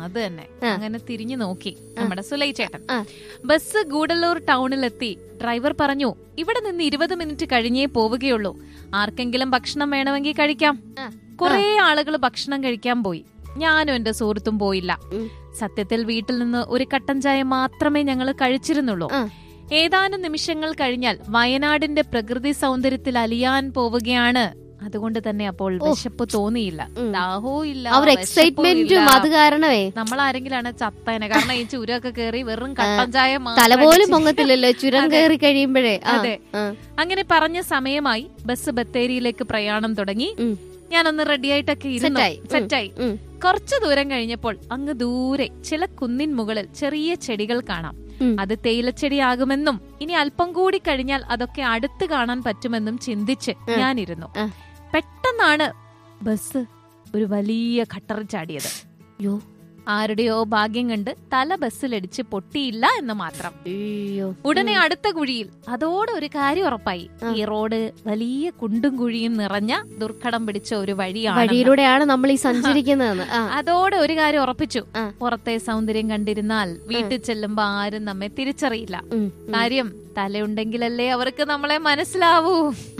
അത് തന്നെ ആ. അങ്ങനെ തിരിഞ്ഞു നോക്കി നമ്മുടെ സുലൈ ചേട്ടൻ ആ. ബസ് ഗൂഡല്ലൂർ ടൗണിലെത്തി ഡ്രൈവർ പറഞ്ഞു ഇവിടെ നിന്ന് ഇരുപത് മിനിറ്റ് കഴിഞ്ഞേ പോവുകയുള്ളൂ ആർക്കെങ്കിലും ഭക്ഷണം വേണമെങ്കിൽ കഴിക്കാം ആ. കുറെ ആളുകൾ ഭക്ഷണം കഴിക്കാൻ പോയി ഞാനും എന്റെ സുഹൃത്തും പോയില്ല ഉം. സത്യത്തിൽ വീട്ടിൽ നിന്ന് ഒരു കട്ടൻ ചായ മാത്രമേ ഞങ്ങൾ കഴിച്ചിരുന്നുള്ളൂ ആ. ഏതാനും നിമിഷങ്ങൾ കഴിഞ്ഞാൽ വയനാടിന്റെ പ്രകൃതി സൗന്ദര്യത്തിൽ അലിയാൻ പോവുകയാണ് അതുകൊണ്ട് തന്നെ അപ്പോൾ ഓ. വിശപ്പ് തോന്നിയില്ല ഉം. ദാഹവും ഇല്ല ആ ഒരു വിശപ്പും എക്സൈറ്റ്മെന്റും ഇല്ല. അത് കാരണമേ നമ്മൾ ആരെങ്കിലാണ് ചത്തേനെ കാരണം ഈ ചുരമൊക്കെ കേറി വെറും കട്ടൻ ചായ മാത്രം തല പോലും അടിച്ച് പൊങ്ങത്തില്ലല്ലോ ചുരം അതെ. കയറി കഴിയുമ്പോഴേ ആ, അതെ. ആ, അങ്ങനെ പറഞ്ഞ സമയമായി ബസ് ബത്തേരിയിലേക്ക് പ്രയാണം തുടങ്ങി ഉം. ഞാനൊന്ന് റെഡിയായിട്ടൊക്കെ ഇരുന്നു സെറ്റായി. ഉം. സെറ്റായി ഉം. കുറച്ചു ദൂരം കഴിഞ്ഞപ്പോൾ അങ്ങ് ദൂരെ ചില കുന്നിൻ മുകളിൽ ചെറിയ ചെടികൾ കാണാം ഉം. അത് തേയിലച്ചെടിയാകുമെന്നും ഇനി അല്പം കൂടി കഴിഞ്ഞാൽ അതൊക്കെ അടുത്ത് കാണാൻ പറ്റുമെന്നും ചിന്തിച്ച് ആ. ഞാനിരുന്നു ആ. പെട്ടെന്നാണ് ബസ് ഒരു വലിയ ഖട്ടർ ചാടിയത് യോ ആരുടെയോ ഭാഗ്യം കണ്ട് തല ബസ്സിലടിച്ച് പൊട്ടിയില്ല എന്ന് മാത്രം അയ്യോ ഉടനെ അടുത്ത കുഴിയിൽ അതോടെ ഒരു കാര്യം ഉറപ്പായി ആ. ഈ റോഡ് വലിയ കുണ്ടും കുഴിയും നിറഞ്ഞ ദുർഘടം പിടിച്ച ഒരു വഴിയാണ് വഴിയിലൂടെയാണ് നമ്മൾ ഈ സഞ്ചരിക്കുന്നതെന്ന് ആ അതോടെ ഒരു കാര്യം ഉറപ്പിച്ചു ആ. പുറത്തെ സൗന്ദര്യം കണ്ടിരുന്നാൽ വീട്ടിൽ ചെല്ലുമ്പോ ആരും നമ്മെ തിരിച്ചറിയില്ല ഉം, ഉം. കാര്യം തലയുണ്ടെങ്കിലല്ലേ അവർക്ക് നമ്മളെ മനസ്സിലാവൂ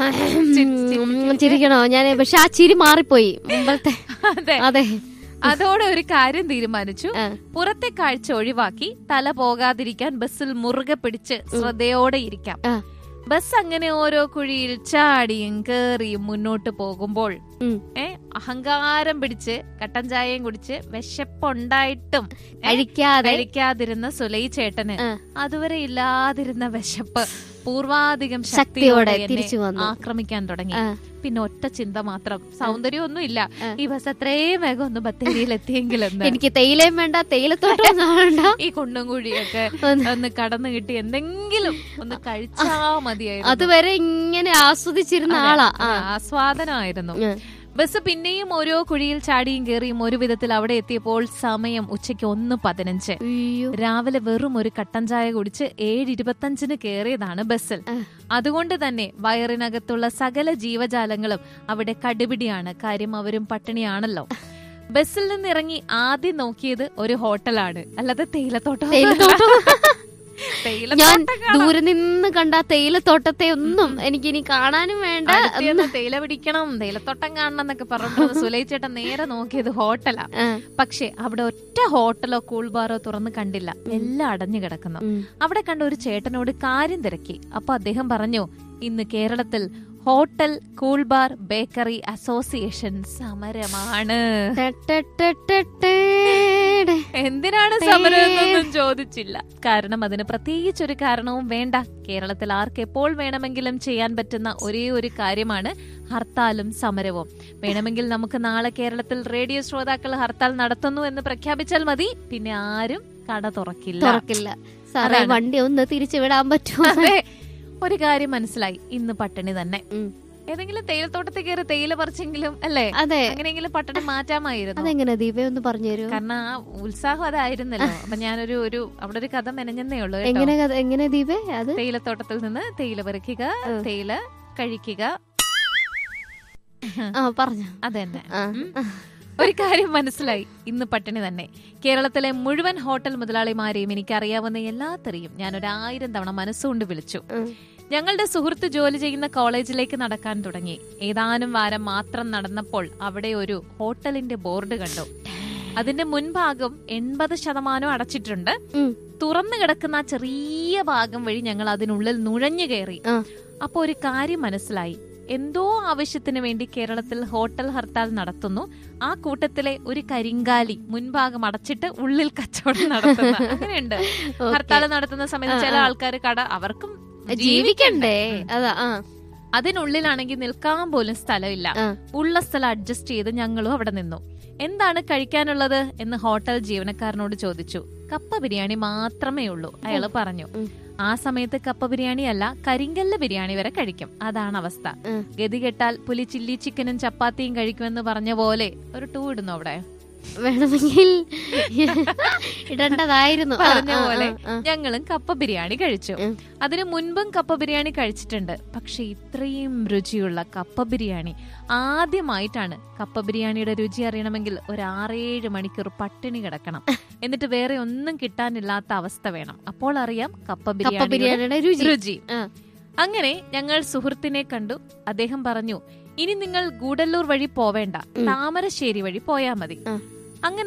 ഉം, ചിരിക്കണോ ഞാൻ പക്ഷെ ആ ചിരി മാറിപ്പോയി മുമ്പത്തെ അതെ അതെ അതോടെ ഒരു കാര്യം തീരുമാനിച്ചു ആ. പുറത്തെ കാഴ്ച ഒഴിവാക്കി തല പോകാതിരിക്കാൻ ബസ്സിൽ മുറുകെ പിടിച്ച് ശ്രദ്ധയോടെ ഇരിക്കാം ആ. ബസ് അങ്ങനെ ഓരോ കുഴിയിൽ ചാടിയും കേറിയും മുന്നോട്ട് പോകുമ്പോൾ ഉം. ഏ അഹങ്കാരം പിടിച്ച് കട്ടൻ ചായയും കുടിച്ച് വിശപ്പുണ്ടായിട്ടും ഏ, കഴിക്കാതെ കഴിക്കാതിരുന്ന സുലൈ ചേട്ടന് ആ. അതുവരെ ഇല്ലാതിരുന്ന വിശപ്പ് പൂർവാധികം ശക്തിയോടെ ശക്തിയോടെ എന്നെ തിരിച്ചു വന്നു. ആക്രമിക്കാൻ തുടങ്ങി ആ. പിന്നെ ഒറ്റ ചിന്ത മാത്രം സൗന്ദര്യമൊന്നും ഇല്ല ആ. ഈ ബസ് എത്രയും വേഗം ഒന്ന് ബത്തേരിയിൽ എത്തിയെങ്കിലെന്ന് എനിക്ക് തേയിലയും വേണ്ട തേയിലത്തോട്ടം വേണ്ട ഈ കുണ്ടും കുഴിയൊക്കെ ഒന്ന് ഒന്ന് കടന്നു കിട്ടി എന്തെങ്കിലും ഒന്ന് കഴിച്ചാ മതിയായിരുന്നു അതുവരെ ഇങ്ങനെ ആസ്വദിച്ചിരുന്ന അതെ, ആളാ ആ അത് ആസ്വാദനമായിരുന്നു ഉം. ബസ് പിന്നെയും ഓരോ കുഴിയിൽ ചാടിയും കയറിയും ഒരു വിധത്തിൽ അവിടെ എത്തിയപ്പോൾ സമയം ഉച്ചയ്ക്ക് ഒന്ന് പതിനഞ്ച് അയ്യോ രാവിലെ വെറും ഒരു കട്ടൻ ചായ കുടിച്ച് ഏഴ് ഇരുപത്തഞ്ചിന് കയറിയതാണ് ബസ്സിൽ ആ. അതുകൊണ്ട് തന്നെ വയറിനകത്തുള്ള സകല ജീവജാലങ്ങളും അവിടെ കടുപിടിയാണ് കാര്യം അവരും പട്ടിണിയാണല്ലോ ബസ്സിൽ നിന്നിറങ്ങി ആദ്യം നോക്കിയത് ഒരു ഹോട്ടലാണ് അല്ലാതെ തേയിലത്തോട്ടം തേയിലത്തോട്ടം ഞാൻ തേയിലത്തോട്ടം കാണാൻ ദൂരെ നിന്ന് കണ്ട ആ തേയിലത്തോട്ടത്തെ ഒന്നും എനിക്ക് ഇനി കാണാനും വേണ്ട അടുത്ത് ചെന്ന് തേയില പിടിക്കണം തേയിലത്തോട്ടം കാണണം എന്നൊക്കെ പറഞ്ഞിട്ട് സുലൈ ചേട്ടൻ നേരെ നോക്കിയത് ഹോട്ടലാ ആ, പക്ഷെ അവിടെ ഒറ്റ ഹോട്ടലോ കൂൾ ബാറോ തുറന്ന് കണ്ടില്ല എല്ലാം അടഞ്ഞു കിടക്കുന്നു ഉം. അവിടെ കണ്ട ഒരു ചേട്ടനോട് കാര്യം തിരക്കി അപ്പൊ അദ്ദേഹം പറഞ്ഞു ഇന്ന് കേരളത്തിൽ hotel cool bar bakery association സമരമാണ് ടെ, ടെ, ടെ, ടെ, ടെ. എന്തിനാണ് സമരം എന്നൊന്നും ചോദിച്ചില്ല കാരണം അതിന് പ്രത്യേകിച്ച് ഒരു കാരണവും വേണ്ട കേരളത്തിൽ ആർക്ക് എപ്പോൾ വേണമെങ്കിലും ചെയ്യാൻ പറ്റുന്ന ഒരേ ഒരു കാര്യമാണ് ഹർത്താലും സമരവും വേണമെങ്കിൽ നമുക്ക് നാളെ കേരളത്തിൽ റേഡിയോ ശ്രോതാക്കൾ ഹർത്താൽ നടത്തുന്നു എന്ന് പ്രഖ്യാപിച്ചാൽ മതി പിന്നെ ആരും കട തുറക്കില്ല തുറക്കില്ല സാറേ അതാണ്. വണ്ടി ഒന്ന് തിരിച്ചു വിടാൻ പറ്റുമോ അതെ ഒരു കാര്യം മനസ്സിലായി ഇന്ന് പട്ടിണി തന്നെ ഉം. ഏതെങ്കിലും തേയിലത്തോട്ടത്തിൽ കയറി തേയില പറിച്ചെങ്കിലും അല്ലേ അതെ അങ്ങനെയെങ്കിലും പട്ടിണി മാറ്റാമായിരുന്നു അതെങ്ങനെ ദീപ ഒന്ന് പറഞ്ഞു തരുമോ കാരണം ആ ഉത്സാഹം അതായിരുന്നല്ലോ അപ്പൊ ഞാനൊരു ഒരു അവിടെ ഒരു കഥ മെനഞ്ഞെന്നേ ഉള്ളൂ കേട്ടോ എങ്ങനെ കഥ- എങ്ങനെ ദീപേ അത് തേയിലത്തോട്ടത്തിൽ നിന്ന് തേയില പറിക്കുക ഉം. തേയില കഴിക്കുക ആ പറഞ്ഞു അതന്നെ ആ ഉം. ഒരു കാര്യം മനസ്സിലായി ഇന്ന് പട്ടിണി തന്നെ കേരളത്തിലെ മുഴുവൻ ഹോട്ടൽ മുതലാളിമാരെയും എനിക്കറിയാവുന്ന എല്ലാത്തരെയും ഞാൻ ഒരു ആയിരം തവണ മനസ്സുകൊണ്ട് വിളിച്ചു ഉം. ഞങ്ങളുടെ സുഹൃത്ത് ജോലി ചെയ്യുന്ന കോളേജിലേക്ക് നടക്കാൻ തുടങ്ങി ഏതാനും വാരം മാത്രം നടന്നപ്പോൾ അവിടെ ഒരു ഹോട്ടലിന്റെ ബോർഡ് കണ്ടു അതിന്റെ മുൻഭാഗം എൺപത് ശതമാനം അടച്ചിട്ടുണ്ട് ഉം. തുറന്നു കിടക്കുന്ന ആ ചെറിയ ഭാഗം വഴി ഞങ്ങൾ അതിനുള്ളിൽ നുഴഞ്ഞു കയറി ആ. അപ്പൊ ഒരു കാര്യം മനസ്സിലായി എന്തോ ആവശ്യത്തിന് വേണ്ടി കേരളത്തിൽ ഹോട്ടൽ ഹർത്താൽ നടത്തുന്നു ആ കൂട്ടത്തിലെ ഒരു കരിങ്കാലി മുൻഭാഗം അടച്ചിട്ട് ഉള്ളിൽ കച്ചവടം നടത്തുന്ന അങ്ങനെയുണ്ട് ഓക്കേ. ഹർത്താൽ നടത്തുന്ന സമയത്ത് ആ, ചില ആ. ആൾക്കാർ കട അവർക്കും ജീവിക്കണ്ടേ ഉം. അതാ ആ അതിനുള്ളിലാണെങ്കിൽ നിൽക്കാൻ പോലും സ്ഥലമില്ല ആ. ഉള്ള സ്ഥലം അഡ്ജസ്റ്റ് ചെയ്ത് ഞങ്ങളും അവിടെ നിന്നു എന്താണ് കഴിക്കാനുള്ളത് എന്ന് ഹോട്ടൽ ജീവനക്കാരനോട് ചോദിച്ചു കപ്പ ബിരിയാണി മാത്രമേ ഉള്ളൂ അയാള് പറഞ്ഞു ഉം. ആ സമയത്ത് കപ്പ ബിരിയാണി അല്ല കരിങ്കല്ല് ബിരിയാണി വരെ കഴിക്കും അതാണ് അവസ്ഥ ഉം. ഗതി കെട്ടാൽ പുലി ചില്ലി ചിക്കനും ചപ്പാത്തിയും കഴിക്കുമെന്ന് പറഞ്ഞ പോലെ ഒരു ടൂ ഇടുന്നു അവിടെ വേണമെങ്കിൽ ഇടേണ്ടതായിരുന്നു ആ, പറഞ്ഞ ആ, പോലെ ആ, ആ. ഞങ്ങളും കപ്പ ബിരിയാണി കഴിച്ചു ഉം. അതിനു മുൻപും കപ്പ ബിരിയാണി കഴിച്ചിട്ടുണ്ട് പക്ഷെ ഇത്രയും രുചിയുള്ള കപ്പ ബിരിയാണി ആദ്യമായിട്ടാണ് കപ്പ ബിരിയാണിയുടെ രുചി അറിയണമെങ്കിൽ ഒരു ആറേഴ് മണിക്കൂർ പട്ടിണി കിടക്കണം എന്നിട്ട് വേറെ ഒന്നും കിട്ടാനില്ലാത്ത അവസ്ഥ വേണം അപ്പോൾ അറിയാം കപ്പ കപ്പ ബിരിയാണി ബിരിയാണിയുടെ രുചി രുചി ആ. അങ്ങനെ ഞങ്ങൾ സുഹൃത്തിനെ കണ്ടു അദ്ദേഹം പറഞ്ഞു ഇനി നിങ്ങൾ ഗൂഡല്ലൂർ വഴി പോവേണ്ട ഉം. താമരശ്ശേരി വഴി പോയാ മതി ആ. അങ്ങനെ